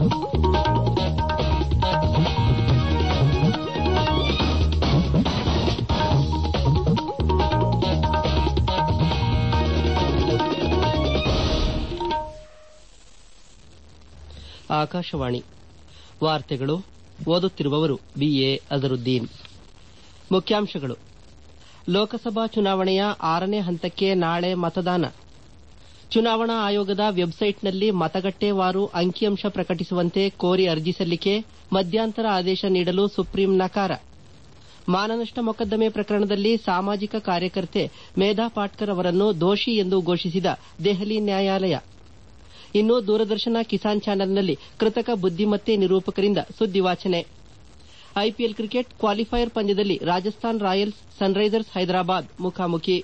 ಆಕಾಶವಾಣಿ ವಾರ್ತೆಗಳು ಓದುತ್ತಿರುವವರು ಬಿಎ ಅಜರುದ್ದೀನ್ ಮುಖ್ಯಾಂಶಗಳು ಲೋಕಸಭಾ ಚುನಾವಣೆಯ ಆರನೇ ಹಂತಕ್ಕೆ ನಾಳೆ ಮತದಾನ ಚುನಾವಣಾ ಆಯೋಗದ ವೆಬ್ಸೈಟ್ನಲ್ಲಿ ಮತಗಟ್ಟೆವಾರು ಅಂಕಿಅಂಶ ಪ್ರಕಟಿಸುವಂತೆ ಕೋರಿ ಅರ್ಜಿ ಸಲ್ಲಿಕೆ ಮಧ್ಯಂತರ ಆದೇಶ ನೀಡಲು ಸುಪ್ರೀಂ ನಕಾರ ಮಾನನಷ್ಟ ಮೊಕದ್ದಮೆ ಪ್ರಕರಣದಲ್ಲಿ ಸಾಮಾಜಿಕ ಕಾರ್ಯಕರ್ತೆ ಮೇಧಾ ಪಾಟ್ಕರ್ ಅವರನ್ನು ದೋಷಿ ಎಂದು ಘೋಷಿಸಿದ ದೆಹಲಿ ನ್ಯಾಯಾಲಯ ಇನ್ನು ದೂರದರ್ಶನ ಕಿಸಾನ್ ಚಾನೆಲ್ನಲ್ಲಿ ಕೃತಕ ಬುದ್ದಿಮತ್ತೆ ನಿರೂಪಕರಿಂದ ಸುದ್ದಿವಾಚನೆ ಐಪಿಎಲ್ ಕ್ರಿಕೆಟ್ ಕ್ವಾಲಿಫೈಯರ್ ಪಂದ್ಯದಲ್ಲಿ ರಾಜಸ್ಥಾನ್ ರಾಯಲ್ಸ್ ಸನ್ರೈಸರ್ಸ್ ಹೈದರಾಬಾದ್ ಮುಖಾಮುಖಿ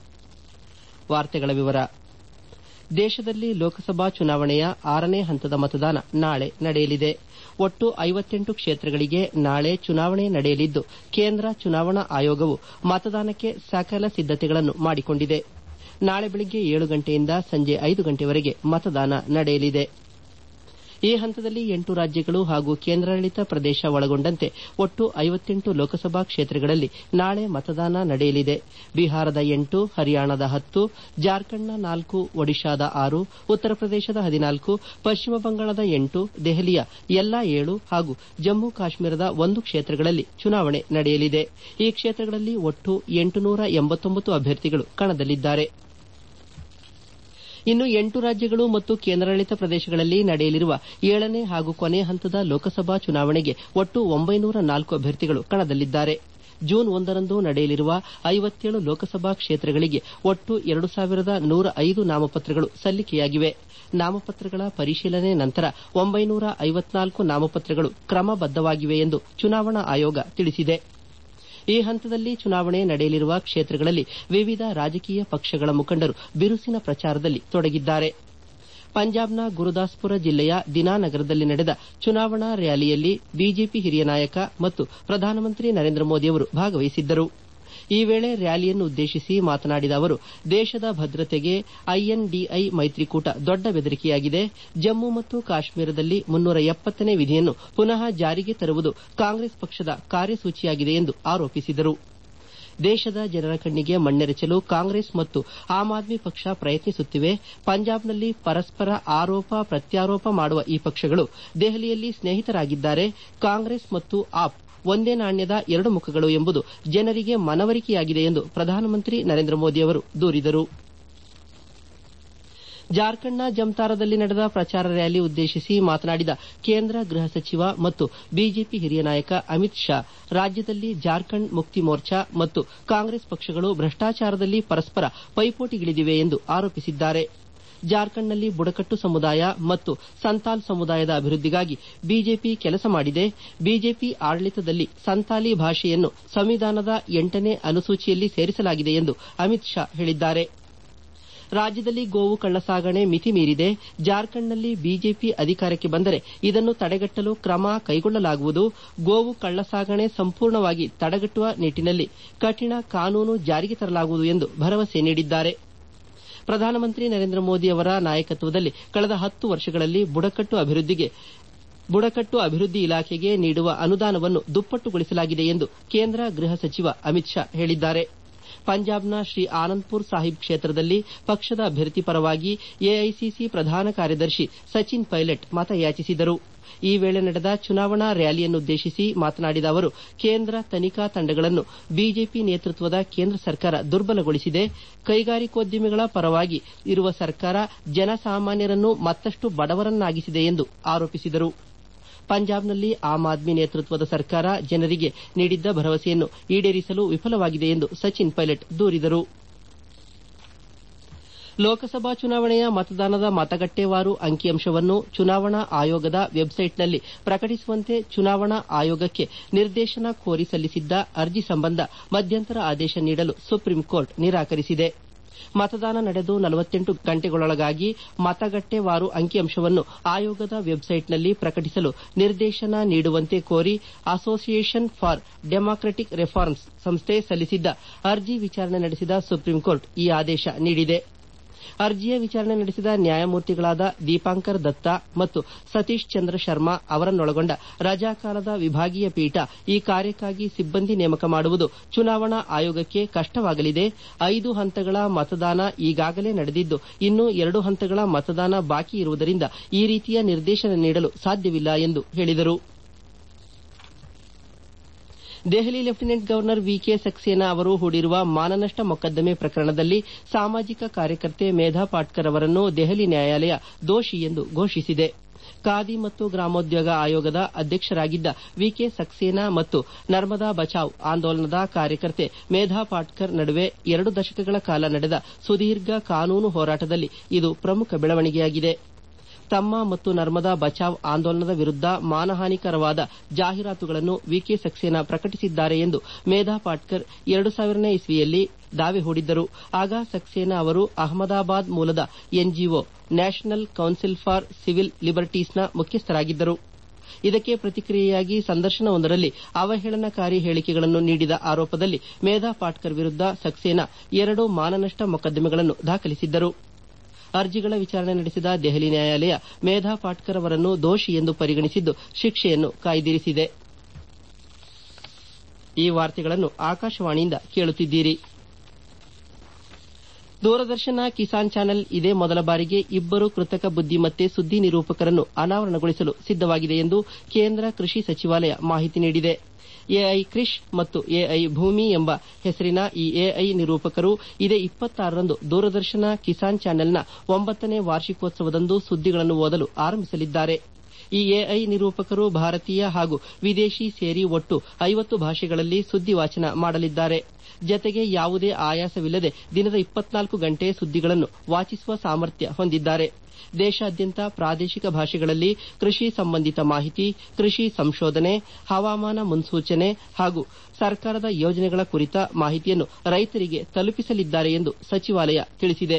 ದೇಶದಲ್ಲಿ ಲೋಕಸಭಾ ಚುನಾವಣೆಯ ಆರನೇ ಹಂತದ ಮತದಾನ ನಾಳೆ ನಡೆಯಲಿದೆ ಒಟ್ಟು ಐವತ್ತೆಂಟು ಕ್ಷೇತ್ರಗಳಿಗೆ ನಾಳೆ ಚುನಾವಣೆ ನಡೆಯಲಿದ್ದು ಕೇಂದ್ರ ಚುನಾವಣಾ ಆಯೋಗವು ಮತದಾನಕ್ಕೆ ಸಕಲ ಸಿದ್ದತೆಗಳನ್ನು ಮಾಡಿಕೊಂಡಿದೆ ನಾಳೆ ಬೆಳಗ್ಗೆ ಏಳು ಗಂಟೆಯಿಂದ ಸಂಜೆ ಐದು ಗಂಟೆವರೆಗೆ ಮತದಾನ ನಡೆಯಲಿದೆ ಈ ಹಂತದಲ್ಲಿ ಎಂಟು ರಾಜ್ಯಗಳು ಹಾಗೂ ಕೇಂದ್ರಾಡಳಿತ ಪ್ರದೇಶ ಒಳಗೊಂಡಂತೆ ಒಟ್ಟು ಐವತ್ತೆಂಟು ಲೋಕಸಭಾ ಕ್ಷೇತ್ರಗಳಲ್ಲಿ ನಾಳೆ ಮತದಾನ ನಡೆಯಲಿದೆ ಬಿಹಾರದ ಎಂಟು ಹರಿಯಾಣದ ಹತ್ತು ಜಾರ್ಖಂಡ್ನ ನಾಲ್ಕು ಒಡಿಶಾದ ಆರು ಉತ್ತರ ಪ್ರದೇಶದ ಹದಿನಾಲ್ಕು ಪಶ್ಚಿಮ ಬಂಗಾಳದ ಎಂಟು ದೆಹಲಿಯ ಎಲ್ಲಾ ಏಳು ಹಾಗೂ ಜಮ್ಮು ಕಾಶ್ಮೀರದ ಒಂದು ಕ್ಷೇತ್ರಗಳಲ್ಲಿ ಚುನಾವಣೆ ನಡೆಯಲಿದೆ ಈ ಕ್ಷೇತ್ರಗಳಲ್ಲಿ ಒಟ್ಟು ಎಂಟುನೂರ ಎಂಬತ್ತೊಂಬತ್ತು ಅಭ್ಯರ್ಥಿಗಳು ಕಣದಲ್ಲಿದ್ದಾರೆ ಇನ್ನು ಎಂಟು ರಾಜ್ಯಗಳು ಮತ್ತು ಕೇಂದ್ರಾಡಳಿತ ಪ್ರದೇಶಗಳಲ್ಲಿ ನಡೆಯಲಿರುವ ಏಳನೇ ಹಾಗೂ ಕೊನೆ ಹಂತದ ಲೋಕಸಭಾ ಚುನಾವಣೆಗೆ ಒಟ್ಟು ಒಂಬೈನೂರ ನಾಲ್ಕು ಅಭ್ಯರ್ಥಿಗಳು ಕಣದಲ್ಲಿದ್ದಾರೆ ಜೂನ್ ಒಂದರಂದು ನಡೆಯಲಿರುವ ಐವತ್ತೇಳು ಲೋಕಸಭಾ ಕ್ಷೇತ್ರಗಳಿಗೆ ಒಟ್ಟು ಎರಡು ಸಾವಿರದ ನೂರ ಐದು ನಾಮಪತ್ರಗಳು ಸಲ್ಲಿಕೆಯಾಗಿವೆ ನಾಮಪತ್ರಗಳ ಪರಿಶೀಲನೆ ನಂತರ ಒಂಬೈನೂರ ಐವತ್ನಾಲ್ಕು ನಾಮಪತ್ರಗಳು ಕ್ರಮಬದ್ದವಾಗಿವೆ ಎಂದು ಚುನಾವಣಾ ಆಯೋಗ ತಿಳಿಸಿದೆ ಈ ಹಂತದಲ್ಲಿ ಚುನಾವಣೆ ನಡೆಯಲಿರುವ ಕ್ಷೇತ್ರಗಳಲ್ಲಿ ವಿವಿಧ ರಾಜಕೀಯ ಪಕ್ಷಗಳ ಮುಖಂಡರು ಬಿರುಸಿನ ಪ್ರಚಾರದಲ್ಲಿ ತೊಡಗಿದ್ದಾರೆ ಪಂಜಾಬ್ನ ಗುರುದಾಸ್ಪುರ ಜಿಲ್ಲೆಯ ದಿನಾನಗರದಲ್ಲಿ ನಡೆದ ಚುನಾವಣಾ ರ್ಯಾಲಿಯಲ್ಲಿ ಬಿಜೆಪಿ ಹಿರಿಯ ನಾಯಕ ಮತ್ತು ಪ್ರಧಾನಮಂತ್ರಿ ನರೇಂದ್ರ ಮೋದಿಯವರು ಭಾಗವಹಿಸಿದ್ದರು ಈ ವೇಳೆ ರ್ಯಾಲಿಯನ್ನು ಉದ್ದೇಶಿಸಿ ಮಾತನಾಡಿದ ಅವರು ದೇಶದ ಭದ್ರತೆಗೆ ಐಎನ್ಡಿಐ ಮೈತ್ರಿಕೂಟ ದೊಡ್ಡ ಬೆದರಿಕೆಯಾಗಿದೆ ಜಮ್ಮು ಮತ್ತು ಕಾಶ್ಮೀರದಲ್ಲಿ ಮುನ್ನೂರ ಎಪ್ಪತ್ತನೇ ವಿಧಿಯನ್ನು ಪುನಃ ಜಾರಿಗೆ ತರುವುದು ಕಾಂಗ್ರೆಸ್ ಪಕ್ಷದ ಕಾರ್ಯಸೂಚಿಯಾಗಿದೆ ಎಂದು ಆರೋಪಿಸಿದರು ದೇಶದ ಜನರ ಕಣ್ಣಿಗೆ ಮಣ್ಣೆರಚಲು ಕಾಂಗ್ರೆಸ್ ಮತ್ತು ಆಮ್ ಆದ್ಮಿ ಪಕ್ಷ ಪ್ರಯತ್ನಿಸುತ್ತಿವೆ ಪಂಜಾಬ್ನಲ್ಲಿ ಪರಸ್ಪರ ಆರೋಪ ಪ್ರತ್ಯಾರೋಪ ಮಾಡುವ ಈ ಪಕ್ಷಗಳು ದೆಹಲಿಯಲ್ಲಿ ಸ್ನೇಹಿತರಾಗಿದ್ದಾರೆ ಕಾಂಗ್ರೆಸ್ ಮತ್ತು ಆಪ್ ಒಂದೇ ನಾಣ್ಯದ ಎರಡು ಮುಖಗಳು ಎಂಬುದು ಜನರಿಗೆ ಮನವರಿಕೆಯಾಗಿದೆ ಎಂದು ಪ್ರಧಾನಮಂತ್ರಿ ನರೇಂದ್ರ ಮೋದಿ ಅವರು ದೂರಿದರು ಜಾರ್ಖಂಡ್ನ ಜಮ್ತಾರಾದಲ್ಲಿ ನಡೆದ ಪ್ರಚಾರ ರ್ಯಾಲಿ ಉದ್ದೇಶಿಸಿ ಮಾತನಾಡಿದ ಕೇಂದ್ರ ಗೃಹ ಸಚಿವ ಮತ್ತು ಬಿಜೆಪಿ ಹಿರಿಯ ನಾಯಕ ಅಮಿತ್ ಶಾ ರಾಜ್ಯದಲ್ಲಿ ಜಾರ್ಖಂಡ್ ಮುಕ್ತಿ ಮೋರ್ಚಾ ಮತ್ತು ಕಾಂಗ್ರೆಸ್ ಪಕ್ಷಗಳು ಭ್ರಷ್ಟಾಚಾರದಲ್ಲಿ ಪರಸ್ಪರ ಪೈಪೋಟಿಗಿಳಿದಿವೆ ಎಂದು ಆರೋಪಿಸಿದ್ದಾರೆ ಜಾರ್ಖಂಡ್ನಲ್ಲಿ ಬುಡಕಟ್ಟು ಸಮುದಾಯ ಮತ್ತು ಸಂತಾಲ್ ಸಮುದಾಯದ ಅಭಿವೃದ್ದಿಗಾಗಿ ಬಿಜೆಪಿ ಕೆಲಸ ಮಾಡಿದೆ ಬಿಜೆಪಿ ಆಡಳಿತದಲ್ಲಿ ಸಂತಾಲಿ ಭಾಷೆಯನ್ನು ಸಂವಿಧಾನದ ಎಂಟನೇ ಅನುಸೂಚಿಯಲ್ಲಿ ಸೇರಿಸಲಾಗಿದೆ ಎಂದು ಅಮಿತ್ ಶಾ ಹೇಳಿದ್ದಾರೆ ರಾಜ್ಯದಲ್ಲಿ ಗೋವು ಕಳ್ಳಸಾಗಣೆ ಮಿತಿ ಮೀರಿದೆ ಜಾರ್ಖಂಡ್ನಲ್ಲಿ ಬಿಜೆಪಿ ಅಧಿಕಾರಕ್ಕೆ ಬಂದರೆ ಇದನ್ನು ತಡೆಗಟ್ಟಲು ಕ್ರಮ ಕೈಗೊಳ್ಳಲಾಗುವುದು ಗೋವು ಕಳ್ಳಸಾಗಣೆ ಸಂಪೂರ್ಣವಾಗಿ ತಡೆಗಟ್ಟುವ ನಿಟ್ಟಿನಲ್ಲಿ ಕಠಿಣ ಕಾನೂನು ಜಾರಿಗೆ ತರಲಾಗುವುದು ಎಂದು ಭರವಸೆ ನೀಡಿದ್ದಾರೆ ಪ್ರಧಾನಮಂತ್ರಿ ನರೇಂದ್ರ ಮೋದಿ ಅವರ ನಾಯಕತ್ವದಲ್ಲಿ ಕಳೆದ ಹತ್ತು ವರ್ಷಗಳಲ್ಲಿ ಬುಡಕಟ್ಟು ಅಭಿವೃದ್ದಿಗೆ ಬುಡಕಟ್ಟು ಅಭಿವೃದ್ದಿ ಇಲಾಖೆಗೆ ನೀಡುವ ಅನುದಾನವನ್ನು ದುಪ್ಪಟ್ಟುಗೊಳಿಸಲಾಗಿದೆ ಎಂದು ಕೇಂದ್ರ ಗೃಹ ಸಚಿವ ಅಮಿತ್ ಶಾ ಹೇಳಿದ್ದಾರೆ ಪಂಜಾಬ್ನ ಶ್ರೀ ಆನಂದ್ಪುರ್ ಸಾಹಿಬ್ ಕ್ಷೇತ್ರದಲ್ಲಿ ಪಕ್ಷದ ಅಭ್ಯರ್ಥಿ ಪರವಾಗಿ ಎಐಸಿಸಿ ಪ್ರಧಾನ ಕಾರ್ಯದರ್ಶಿ ಸಚಿನ್ ಪೈಲಟ್ ಮತಯಾಚಿಸಿದರು ಈ ವೇಳೆ ನಡೆದ ಚುನಾವಣಾ ರ್ಯಾಲಿಯನ್ನುದ್ದೇಶಿಸಿ ಮಾತನಾಡಿದ ಅವರು ಕೇಂದ್ರ ತನಿಖಾ ತಂಡಗಳನ್ನು ಬಿಜೆಪಿ ನೇತೃತ್ವದ ಕೇಂದ್ರ ಸರ್ಕಾರ ದುರ್ಬಲಗೊಳಿಸಿದೆ ಕೈಗಾರಿಕೋದ್ಯಮಿಗಳ ಪರವಾಗಿ ಇರುವ ಸರ್ಕಾರ ಜನಸಾಮಾನ್ಯರನ್ನು ಮತ್ತಷ್ಟು ಬಡವರನ್ನಾಗಿಸಿದೆ ಎಂದು ಆರೋಪಿಸಿದರು ಪಂಜಾಬ್ನಲ್ಲಿ ಆಮ್ ಆದ್ಮಿ ನೇತೃತ್ವದ ಸರ್ಕಾರ ಜನರಿಗೆ ನೀಡಿದ್ದ ಭರವಸೆಯನ್ನು ಈಡೇರಿಸಲು ವಿಫಲವಾಗಿದೆ ಎಂದು ಸಚಿನ್ ಪೈಲಟ್ ದೂರಿದರು ಲೋಕಸಭಾ ಚುನಾವಣೆಯ ಮತದಾನದ ಮತಗಟ್ಟೆವಾರು ಅಂಕಿಅಂಶವನ್ನು ಚುನಾವಣಾ ಆಯೋಗದ ವೆಬ್ಸೈಟ್ನಲ್ಲಿ ಪ್ರಕಟಿಸುವಂತೆ ಚುನಾವಣಾ ಆಯೋಗಕ್ಕೆ ನಿರ್ದೇಶನ ಕೋರಿ ಸಲ್ಲಿಸಿದ್ದ ಅರ್ಜಿ ಸಂಬಂಧ ಮಧ್ಯಂತರ ಆದೇಶ ನೀಡಲು ಸುಪ್ರೀಂ ಕೋರ್ಟ್ ನಿರಾಕರಿಸಿದೆ ಮತದಾನ ನಡೆದು ನಲವತ್ತೆಂಟು ಗಂಟೆಗಳೊಳಗಾಗಿ ಮತಗಟ್ಟೆವಾರು ಅಂಕಿಅಂಶವನ್ನು ಆಯೋಗದ ವೆಬ್ಸೈಟ್ನಲ್ಲಿ ಪ್ರಕಟಿಸಲು ನಿರ್ದೇಶನ ನೀಡುವಂತೆ ಕೋರಿ ಅಸೋಸಿಯೇಷನ್ ಫಾರ್ ಡೆಮಾಕ್ರೆಟಿಕ್ ರಿಫಾರ್ಮ್ಸ್ ಸಂಸ್ಥೆ ಸಲ್ಲಿಸಿದ್ದ ಅರ್ಜಿ ವಿಚಾರಣೆ ನಡೆಸಿದ ಸುಪ್ರೀಂ ಕೋರ್ಟ್ ಈ ಆದೇಶ ನೀಡಿದೆ ಅರ್ಜಿಯ ವಿಚಾರಣೆ ನಡೆಸಿದ ನ್ಯಾಯಮೂರ್ತಿಗಳಾದ ದೀಪಾಂಕರ್ ದತ್ತಾ ಮತ್ತು ಸತೀಶ್ ಚಂದ್ರ ಶರ್ಮಾ ಅವರನ್ನೊಳಗೊಂಡ ರಜಾಕಾಲದ ವಿಭಾಗೀಯ ಪೀಠ ಈ ಕಾರ್ಯಕ್ಕಾಗಿ ಸಿಬ್ಬಂದಿ ನೇಮಕ ಮಾಡುವುದು ಚುನಾವಣಾ ಆಯೋಗಕ್ಕೆ ಕಷ್ಟವಾಗಲಿದೆ ಐದು ಹಂತಗಳ ಮತದಾನ ಈಗಾಗಲೇ ನಡೆದಿದ್ದು ಇನ್ನೂ ಎರಡು ಹಂತಗಳ ಮತದಾನ ಬಾಕಿ ಇರುವುದರಿಂದ ಈ ರೀತಿಯ ನಿರ್ದೇಶನ ನೀಡಲು ಸಾಧ್ಯವಿಲ್ಲ ಎಂದು ಹೇಳಿದರು Delhi lieutenant governor V K Saxena ಅವರು ಹೂಡಿರುವ ಮಾನನಷ್ಟ ಮೊಕದ್ದಮೆ ಪ್ರಕರಣದಲ್ಲಿ ಸಾಮಾಜಿಕ ಕಾರ್ಯಕರ್ತೆ ಮೇಧಾ ಪಾಟ್ಕರ್ ಅವರನ್ನು ದೆಹಲಿ ನ್ಯಾಯಾಲಯ ದೋಷಿ ಎಂದು ಘೋಷಿಸಿದೆ ಖಾದಿ ಮತ್ತು ಗ್ರಾಮೋದ್ಯೋಗ ಆಯೋಗದ ಅಧ್ಯಕ್ಷರಾಗಿದ್ದ ವಿಕೆ ಸಕ್ಸೇನಾ ಮತ್ತು ನರ್ಮದಾ ಬಚಾವ್ ಆಂದೋಲನದ ಕಾರ್ಯಕರ್ತೆ ಮೇಧಾ ಪಾಟ್ಕರ್ ನಡುವೆ ಎರಡು ದಶಕಗಳ ಕಾಲ ನಡೆದ ಸುದೀರ್ಘ ಕಾನೂನು ಹೋರಾಟದಲ್ಲಿ ಇದು ಪ್ರಮುಖ ಬೆಳವಣಿಗೆಯಾಗಿದೆ ತಮ್ಮ ಮತ್ತು ನರ್ಮದಾ ಬಚಾವ್ ಆಂದೋಲನದ ವಿರುದ್ಧ ಮಾನಹಾನಿಕರವಾದ ಜಾಹೀರಾತುಗಳನ್ನು ವಿಕೆ ಸಕ್ಸೇನಾ ಪ್ರಕಟಿಸಿದ್ದಾರೆ ಎಂದು ಮೇಧಾ ಪಾಟ್ಕರ್ ಎರಡು ಸಾವಿರನೇ ಇಸ್ವಿಯಲ್ಲಿ ದಾವೆ ಹೂಡಿದ್ದರು ಆಗ ಸಕ್ಸೇನಾ ಅವರು ಅಹಮದಾಬಾದ್ ಮೂಲದ NGO national council for civil ಲಿಬರ್ಟೀಸ್ನ ಮುಖ್ಯಸ್ಥರಾಗಿದ್ದರು ಇದಕ್ಕೆ ಪ್ರತಿಕ್ರಿಯೆಯಾಗಿ ಸಂದರ್ಶನವೊಂದರಲ್ಲಿ ಅವಹೇಳನಕಾರಿ ಹೇಳಿಕೆಗಳನ್ನು ನೀಡಿದ ಆರೋಪದಲ್ಲಿ ಮೇಧಾ ಪಾಟ್ಕರ್ ವಿರುದ್ಧ ಸಕ್ಸೇನಾ ಎರಡು ಮಾನನಷ್ಟ ಮೊಕದ್ದಮೆಗಳನ್ನು ದಾಖಲಿಸಿದ್ದರು ಅರ್ಜಿಗಳ ವಿಚಾರಣೆ ನಡೆಸಿದ ದೆಹಲಿ ನ್ಯಾಯಾಲಯ ಮೇಧಾ ಪಾಟ್ಕರ್ ಅವರನ್ನು ದೋಷಿ ಎಂದು ಪರಿಗಣಿಸಿದ್ದು ಶಿಕ್ಷೆಯನ್ನು ಕಾಯ್ದಿರಿಸಿದೆ ಈ ವಾರ್ತೆಗಳನ್ನು ಆಕಾಶವಾಣಿಯಿಂದ ಕೇಳುತ್ತಿದ್ದೀರಿ ದೂರದರ್ಶನ ಕಿಸಾನ್ ಚಾನೆಲ್ ಇದೇ ಮೊದಲ ಬಾರಿಗೆ ಇಬ್ಬರು ಕೃತಕ ಬುದ್ದಿಮತ್ತೆ ಸುದ್ದಿ ನಿರೂಪಕರನ್ನು ಅನಾವರಣಗೊಳಿಸಲು ಸಿದ್ದವಾಗಿದೆ ಎಂದು ಕೇಂದ್ರ ಕೃಷಿ ಸಚಿವಾಲಯ ಮಾಹಿತಿ ನೀಡಿದೆ ಎಐ ಕ್ರಿಶ್ ಮತ್ತು ಎಐ ಭೂಮಿ ಎಂಬ ಹೆಸರಿನ ಈ ಎಐ ನಿರೂಪಕರು ಇದೇ ಇಪ್ಪತ್ತಾರರಂದು ದೂರದರ್ಶನ ಕಿಸಾನ್ ಚಾನೆಲ್ನ ಒಂಬತ್ತನೇ ವಾರ್ಷಿಕೋತ್ಸವದಂದು ಸುದ್ದಿಗಳನ್ನು ಓದಲು ಆರಂಭಿಸಲಿದ್ದಾರೆ ಈ ಎಐ ನಿರೂಪಕರು ಭಾರತೀಯ ಹಾಗೂ ವಿದೇಶಿ ಸೇರಿ ಒಟ್ಟು ಐವತ್ತು ಭಾಷೆಗಳಲ್ಲಿ ಸುದ್ದಿ ವಾಚನ ಮಾಡಲಿದ್ದಾರೆ ಜತೆಗೆ ಯಾವುದೇ ಆಯಾಸವಿಲ್ಲದೆ ದಿನದ ಇಪ್ಪತ್ನಾಲ್ಕು ಗಂಟೆ ಸುದ್ದಿಗಳನ್ನು ವಾಚಿಸುವ ಸಾಮರ್ಥ್ಯ ಹೊಂದಿದ್ದಾರೆ ದೇಶಾದ್ಯಂತ ಪ್ರಾದೇಶಿಕ ಭಾಷೆಗಳಲ್ಲಿ ಕೃಷಿ ಸಂಬಂಧಿತ ಮಾಹಿತಿ ಕೃಷಿ ಸಂಶೋಧನೆ ಹವಾಮಾನ ಮುನ್ಸೂಚನೆ ಹಾಗೂ ಸರ್ಕಾರದ ಯೋಜನೆಗಳ ಕುರಿತ ಮಾಹಿತಿಯನ್ನು ರೈತರಿಗೆ ತಲುಪಿಸಲಿದ್ದಾರೆ ಎಂದು ಸಚಿವಾಲಯ ತಿಳಿಸಿದೆ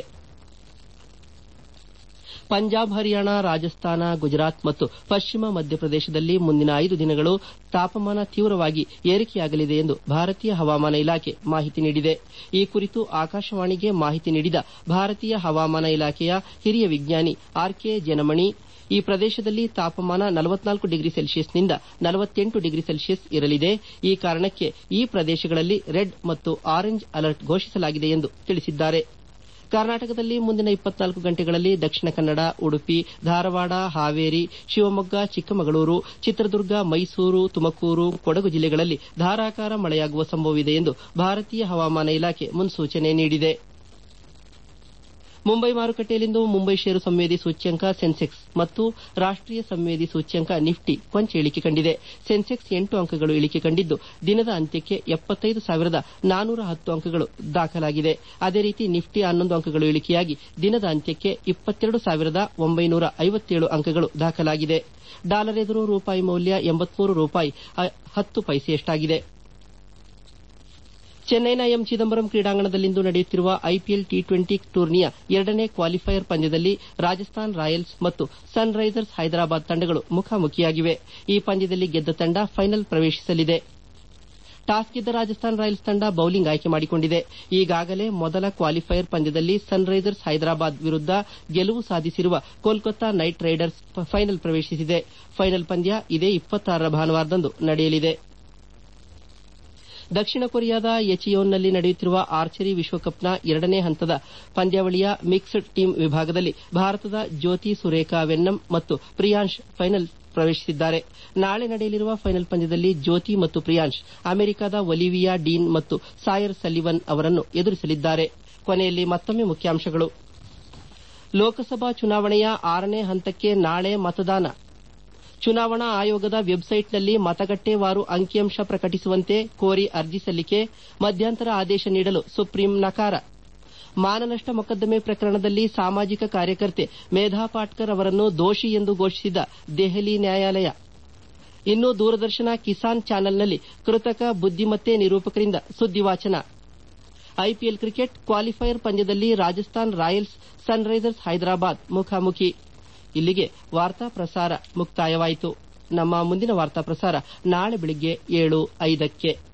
ಪಂಜಾಬ್ ಹರಿಯಾಣ ರಾಜಸ್ಥಾನ ಗುಜರಾತ್ ಮತ್ತು ಪಶ್ಚಿಮ ಮಧ್ಯಪ್ರದೇಶದಲ್ಲಿ ಮುಂದಿನ ಐದು ದಿನಗಳು ತಾಪಮಾನ ತೀವ್ರವಾಗಿ ಏರಿಕೆಯಾಗಲಿದೆ ಎಂದು ಭಾರತೀಯ ಹವಾಮಾನ ಇಲಾಖೆ ಮಾಹಿತಿ ನೀಡಿದೆ ಈ ಕುರಿತು ಆಕಾಶವಾಣಿಗೆ ಮಾಹಿತಿ ನೀಡಿದ ಭಾರತೀಯ ಹವಾಮಾನ ಇಲಾಖೆಯ ಹಿರಿಯ ವಿಜ್ಞಾನಿ ಆರ್ಕೆ ಜನಮಣಿ ಈ ಪ್ರದೇಶದಲ್ಲಿ ತಾಪಮಾನ ನಲವತ್ನಾಲ್ಕು ಡಿಗ್ರಿ ಸೆಲ್ಸಿಯಸ್ನಿಂದ ನಲವತ್ತೆಂಟು ಡಿಗ್ರಿ ಸೆಲ್ಸಿಯಸ್ ಇರಲಿದೆ ಈ ಕಾರಣಕ್ಕೆ ಈ ಪ್ರದೇಶಗಳಲ್ಲಿ ರೆಡ್ ಮತ್ತು ಆರೆಂಜ್ ಅಲರ್ಟ್ ಘೋಷಿಸಲಾಗಿದೆ ಎಂದು ತಿಳಿಸಿದ್ದಾರೆ ಕರ್ನಾಟಕದಲ್ಲಿ ಮುಂದಿನ ಇಪ್ಪತ್ನಾಲ್ಕು ಗಂಟೆಗಳಲ್ಲಿ ದಕ್ಷಿಣ ಕನ್ನಡ ಉಡುಪಿ ಧಾರವಾಡ ಹಾವೇರಿ ಶಿವಮೊಗ್ಗ ಚಿಕ್ಕಮಗಳೂರು ಚಿತ್ರದುರ್ಗ ಮೈಸೂರು ತುಮಕೂರು ಕೊಡಗು ಜಿಲ್ಲೆಗಳಲ್ಲಿ ಧಾರಾಕಾರ ಮಳೆಯಾಗುವ ಸಂಭವವಿದೆ ಎಂದು ಭಾರತೀಯ ಹವಾಮಾನ ಇಲಾಖೆ ಮುನ್ಸೂಚನೆ ನೀಡಿದೆ ಮುಂಬೈ ಮಾರುಕಟ್ಟೆಯಲ್ಲಿಂದು ಮುಂಬೈ ಷೇರು ಸಂವೇದಿ ಸೂಚ್ಯಂಕ ಸೆನ್ಸೆಕ್ಸ್ ಮತ್ತು ರಾಷ್ಟೀಯ ಸಂವೇದಿ ಸೂಚ್ಯಂಕ ನಿಫ್ಟಿ ಕೊಂಚ ಇಳಿಕೆ ಕಂಡಿದೆ ಸೆನ್ಸೆಕ್ಸ್ ಎಂಟು ಅಂಕಗಳು ಇಳಿಕೆ ಕಂಡಿದ್ದು ದಿನದ ಅಂತ್ಯಕ್ಕೆ ಎಪ್ಪತ್ತೈದು ಸಾವಿರದ ನಾನೂರ ಹತ್ತು ಅಂಕಗಳು ದಾಖಲಾಗಿದೆ ಅದೇ ರೀತಿ ನಿಫ್ಟಿ ಹನ್ನೊಂದು ಅಂಕಗಳು ಇಳಿಕೆಯಾಗಿ ದಿನದ ಅಂತ್ಯಕ್ಕೆ ಇಪ್ಪತ್ತೆರಡು ಸಾವಿರದ ಒಂಬೈನೂರ ಐವತ್ತೇಳು ಅಂಕಗಳು ದಾಖಲಾಗಿದೆ ಡಾಲರ್ ಎದುರು ರೂಪಾಯಿ ಮೌಲ್ಯ ಎಂಬತ್ಮೂರು ರೂಪಾಯಿ ಹತ್ತು ಪೈಸೆಯಷ್ಟಾಗಿದೆ ಚೆನ್ನೈನ ಎಂ ಚಿದಂಬರಂ ಕ್ರೀಡಾಂಗಣದಲ್ಲಿಂದು ನಡೆಯುತ್ತಿರುವ ಐಪಿಎಲ್ ಟಿ ಟ್ವೆಂಟಿ ಟೂರ್ನಿಯ ಎರಡನೇ ಕ್ವಾಲಿಫೈಯರ್ ಪಂದ್ಯದಲ್ಲಿ ರಾಜಸ್ಥಾನ್ ರಾಯಲ್ಸ್ ಮತ್ತು ಸನ್ ರೈಸರ್ಸ್ ಹೈದರಾಬಾದ್ ತಂಡಗಳು ಮುಖಾಮುಖಿಯಾಗಿವೆ ಈ ಪಂದ್ಯದಲ್ಲಿ ಗೆದ್ದ ತಂಡ ಫೈನಲ್ ಪ್ರವೇಶಿಸಲಿದೆ ಟಾಸ್ ಗೆದ್ದ ರಾಜಸ್ಥಾನ್ ರಾಯಲ್ಸ್ ತಂಡ ಬೌಲಿಂಗ್ ಆಯ್ಕೆ ಮಾಡಿಕೊಂಡಿದೆ ಈಗಾಗಲೇ ಮೊದಲ ಕ್ವಾಲಿಫೈಯರ್ ಪಂದ್ಯದಲ್ಲಿ ಸನ್ ರೈಸರ್ಸ್ ಹೈದರಾಬಾದ್ ವಿರುದ್ಧ ಗೆಲುವು ಸಾಧಿಸಿರುವ ಕೋಲ್ಕತ್ತಾ ನೈಟ್ ರೈಡರ್ಸ್ ಫೈನಲ್ ಪ್ರವೇಶಿಸಿದೆ ಫೈನಲ್ ಪಂದ್ಯ ಇದೇ ಇಪ್ಪತ್ತಾರರ ಭಾನುವಾರದಂದು ನಡೆಯಲಿದೆ ದಕ್ಷಿಣ ಕೊರಿಯಾದ ಎಚಿಯೋನ್ನಲ್ಲಿ ನಡೆಯುತ್ತಿರುವ ಆರ್ಚರಿ ವಿಶ್ವಕಪ್ನ ಎರಡನೇ ಹಂತದ ಪಂದ್ಯಾವಳಿಯ ಮಿಕ್ಸ್ಡ್ ಟೀಮ್ ವಿಭಾಗದಲ್ಲಿ ಭಾರತದ ಜ್ಯೋತಿ ಸುರೇಖಾ ವೆನ್ನಂ ಮತ್ತು ಪ್ರಿಯಾಂಶ್ ಫೈನಲ್ ಪ್ರವೇಶಿಸಿದ್ದಾರೆ ನಾಳೆ ನಡೆಯಲಿರುವ ಫೈನಲ್ ಪಂದ್ಯದಲ್ಲಿ ಜ್ಯೋತಿ ಮತ್ತು ಪ್ರಿಯಾಂಶ್ ಅಮೆರಿಕದ ಒಲಿವಿಯಾ ಡೀನ್ ಮತ್ತು ಸಾಯರ್ ಸಲ್ಲಿವನ್ ಅವರನ್ನು ಎದುರಿಸಲಿದ್ದಾರೆ ಕೊನೆಯಲ್ಲಿ ಮತ್ತೊಮ್ಮೆ ಮುಖ್ಯಾಂಶಗಳು ಲೋಕಸಭಾ ಚುನಾವಣೆಯ ಆರನೇ ಹಂತಕ್ಕೆ ನಾಳೆ ಮತದಾನ ಚುನಾವಣಾ ಆಯೋಗದ ವೆಬ್ಸೈಟ್ನಲ್ಲಿ ಮತಗಟ್ಟೆವಾರು ಅಂಕಿಅಂಶ ಪ್ರಕಟಿಸುವಂತೆ ಕೋರಿ ಅರ್ಜಿ ಸಲ್ಲಿಕೆ ಮಧ್ಯಂತರ ಆದೇಶ ನೀಡಲು ಸುಪ್ರೀಂ ನಕಾರ ಮಾನನಷ್ಟ ಮೊಕದ್ದಮೆ ಪ್ರಕರಣದಲ್ಲಿ ಸಾಮಾಜಿಕ ಕಾರ್ಯಕರ್ತೆ ಮೇಧಾ ಪಾಟ್ಕರ್ ಅವರನ್ನು ದೋಷಿ ಎಂದು ಘೋಷಿಸಿದ ದೆಹಲಿ ನ್ಯಾಯಾಲಯ ಇನ್ನು ದೂರದರ್ಶನ ಕಿಸಾನ್ ಚಾನೆಲ್ನಲ್ಲಿ ಕೃತಕ ಬುದ್ದಿಮತ್ತೆ ನಿರೂಪಕರಿಂದ ಸುದ್ದಿವಾಚನ ಐಪಿಎಲ್ ಕ್ರಿಕೆಟ್ ಕ್ವಾಲಿಫೈಯರ್ ಪಂದ್ಯದಲ್ಲಿ ರಾಜಸ್ಥಾನ್ ರಾಯಲ್ಸ್ ಸನ್ರೈಸರ್ಸ್ ಹೈದರಾಬಾದ್ ಮುಖಾಮುಖಿ ಇಲ್ಲಿಗೆ ವಾರ್ತಾ ಪ್ರಸಾರ ಮುಕ್ತಾಯವಾಯಿತು ನಮ್ಮ ಮುಂದಿನ ವಾರ್ತಾ ಪ್ರಸಾರ ನಾಳೆ ಬೆಳಿಗ್ಗೆ ಏಳು ಐದಕ್ಕೆ